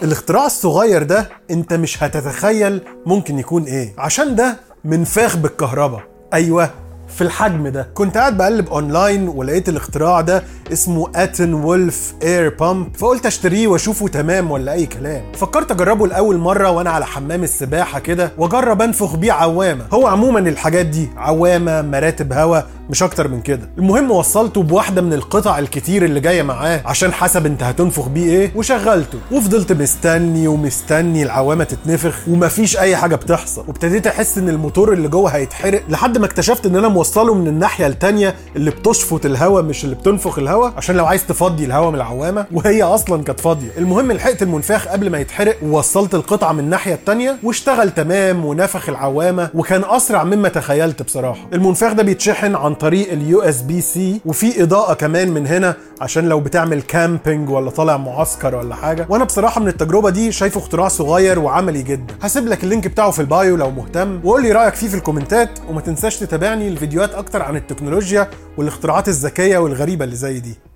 الاختراع الصغير ده انت مش هتتخيل ممكن يكون ايه عشان ده منفاخ بالكهرباء ايوه في الحجم ده كنت قاعد بقلب اونلاين ولقيت الاختراع ده اسمه اتن وولف اير بامب فقلت اشتريه واشوفه تمام ولا اي كلام فكرت اجربه لاول مره وانا على حمام السباحه كده واجرب انفخ بيه عوامه هو عموما الحاجات دي عوامه مراتب هواء مش اكتر من كده المهم وصلته بواحده من القطع الكتير اللي جايه معاه عشان حسب انت هتنفخ بيه ايه وشغلته وفضلت مستني ومستني العوامه تتنفخ ومفيش اي حاجه بتحصل وابتديت احس ان الموتور اللي جوه هيتحرق لحد ما اكتشفت ان انا موصله من الناحيه التانية اللي بتشفط الهواء مش اللي بتنفخ الهواء عشان لو عايز تفضي الهواء من العوامه وهي اصلا كانت فاضيه المهم لحقت المنفاخ قبل ما يتحرق ووصلت القطعه من الناحيه التانية واشتغل تمام ونفخ العوامه وكان اسرع مما تخيلت بصراحه المنفاخ ده بيتشحن عن طريق اليو اس بي سي وفي اضاءه كمان من هنا عشان لو بتعمل كامبينج ولا طالع معسكر ولا حاجه وانا بصراحه من التجربه دي شايفه اختراع صغير وعملي جدا هسيب لك اللينك بتاعه في البايو لو مهتم وقول لي رايك فيه في الكومنتات وما تنساش تتابعني الفيديوهات اكتر عن التكنولوجيا والاختراعات الذكيه والغريبه اللي زي دي